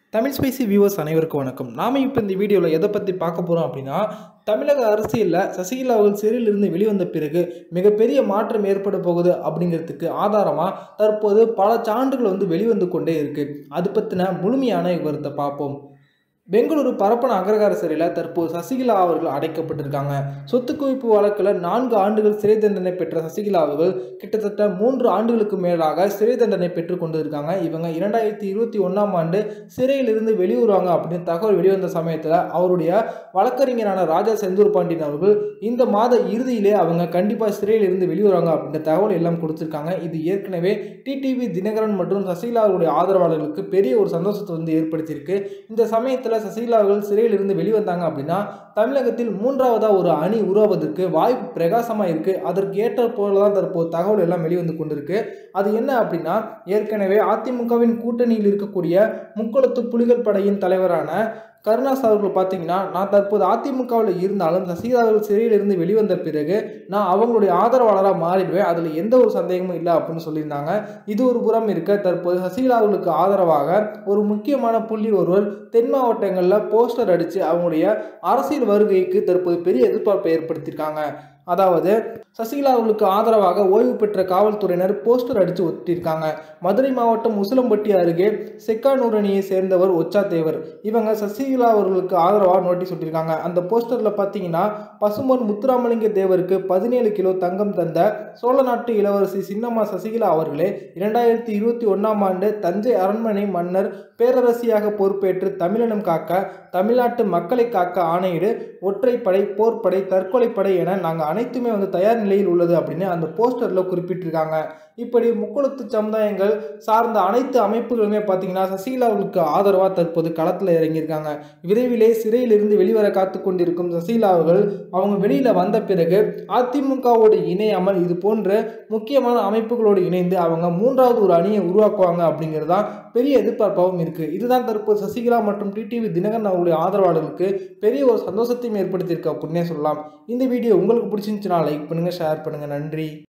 Tamil spicy viewers அனைவருக்கும் வணக்கம் நாம இப்போ இந்த வீடியோவில் எதை பற்றி பார்க்க போகிறோம் அப்படின்னா தமிழக அரசியலில் சசிகலா அவர்கள் சிறையிலிருந்து வெளிவந்த பிறகு மிகப்பெரிய மாற்றம் ஏற்பட போகுது அப்படிங்கிறதுக்கு ஆதாரமாக தற்போது பல சான்றுகள் வந்து வெளிவந்து கொண்டே இருக்கு அது பற்றின முழுமையான விவரத்தை பார்ப்போம் பெங்களூரு பரப்பன அக்ரகார சிறையில் தற்போது சசிகலா அவர்கள் அடைக்கப்பட்டிருக்காங்க சொத்து குவிப்பு வழக்கில் நான்கு ஆண்டுகள் சிறை தண்டனை பெற்ற சசிகலா அவர்கள் கிட்டத்தட்ட மூன்று ஆண்டுகளுக்கு மேலாக சிறை தண்டனை பெற்று கொண்டு இருக்காங்க இவங்க இரண்டாயிரத்தி இருபத்தி ஒன்றாம் ஆண்டு சிறையிலிருந்து வெளியூருவாங்க அப்படின்னு தகவல் வெளிவந்த சமயத்தில் அவருடைய வழக்கறிஞரான ராஜா செந்தூர் பாண்டியன் அவர்கள் இந்த மாத இறுதியிலே அவங்க கண்டிப்பாக சிறையிலிருந்து வெளியூருவாங்க அப்படின்ற தகவல் எல்லாம் கொடுத்துருக்காங்க இது ஏற்கனவே டிடிவி தினகரன் மற்றும் சசிகலா அவருடைய ஆதரவாளர்களுக்கு பெரிய ஒரு சந்தோஷத்தை வந்து ஏற்படுத்தியிருக்கு இந்த சமயத்தில் சசிகலா அவர்கள் சிறையிலிருந்து வெளிவந்தாங்க அப்படின்னா தமிழகத்தில் மூன்றாவதாக ஒரு அணி உருவாவதற்கு வாய்ப்பு பிரகாசமாக இருக்குது அதற்கு ஏற்ற போல தான் தற்போது தகவல் எல்லாம் வெளிவந்து கொண்டிருக்கு அது என்ன அப்படின்னா ஏற்கனவே அதிமுகவின் கூட்டணியில் இருக்கக்கூடிய முக்குளத்து புலிகள் படையின் தலைவரான கருணாஸ் அவர்கள் பார்த்தீங்கன்னா நான் தற்போது அதிமுகவில் இருந்தாலும் சசிகலா அவர்கள் சிறையிலிருந்து வெளிவந்த பிறகு நான் அவங்களுடைய ஆதரவாளராக மாறிடுவேன் அதில் எந்த ஒரு சந்தேகமும் இல்லை அப்படின்னு சொல்லியிருந்தாங்க இது ஒரு புறம் இருக்க தற்போது சசிகலா அவர்களுக்கு ஆதரவாக ஒரு முக்கியமான புள்ளி ஒருவர் தென் மாவட்டங்களில் போஸ்டர் அடித்து அவங்களுடைய அரசியல் வருகைக்கு தற்போது பெரிய எதிர்பார்ப்பை ஏற்படுத்தியிருக்காங்க அதாவது சசிகலா அவர்களுக்கு ஆதரவாக ஓய்வு பெற்ற காவல்துறையினர் போஸ்டர் அடித்து ஒட்டியிருக்காங்க மதுரை மாவட்டம் உசிலம்பட்டி அருகே செக்கானூர் அணியை சேர்ந்தவர் ஒச்சா தேவர் இவங்க சசிகலா அவர்களுக்கு ஆதரவாக நோட்டீஸ் ஒட்டியிருக்காங்க அந்த போஸ்டரில் பார்த்தீங்கன்னா பசும்பொன் முத்துராமலிங்க தேவருக்கு பதினேழு கிலோ தங்கம் தந்த சோழ நாட்டு இளவரசி சின்னம்மா சசிகலா அவர்களே இரண்டாயிரத்தி இருபத்தி ஒன்றாம் ஆண்டு தஞ்சை அரண்மனை மன்னர் பேரரசியாக பொறுப்பேற்று தமிழினம் காக்க தமிழ்நாட்டு மக்களை காக்க ஆணையிடு ஒற்றைப்படை போர்ப்படை தற்கொலைப்படை என நாங்கள் அனைத்துமே வந்து தயார் நிலையில் உள்ளது அப்படின்னு அந்த போஸ்டரில் குறிப்பிட்டிருக்காங்க இப்படி முக்குளத்து சமுதாயங்கள் சார்ந்த அனைத்து அமைப்புகளுமே பார்த்தீங்கன்னா சசிகலாவுக்கு ஆதரவாக தற்போது களத்தில் இறங்கியிருக்காங்க விரைவிலே சிறையிலிருந்து வெளிவர காத்து கொண்டிருக்கும் சசிகலா அவர்கள் அவங்க வெளியில் வந்த பிறகு அதிமுகவோடு இணையாமல் இது போன்ற முக்கியமான அமைப்புகளோடு இணைந்து அவங்க மூன்றாவது ஒரு அணியை உருவாக்குவாங்க அப்படிங்கிறது தான் பெரிய எதிர்பார்ப்பாகவும் இருக்குது இதுதான் தற்போது சசிகலா மற்றும் டிடிவி தினகரன் அவர்களுடைய ஆதரவாளர்களுக்கு பெரிய ஒரு சந்தோஷத்தையும் ஏற்படுத்தியிருக்கு அப்படின்னே சொல்லலாம் இந்த வீடியோ உங்களுக்கு பிடிச்சிருந்துச்சுன்னா லைக் பண்ணுங்கள் ஷேர் பண்ணுங்கள் நன்றி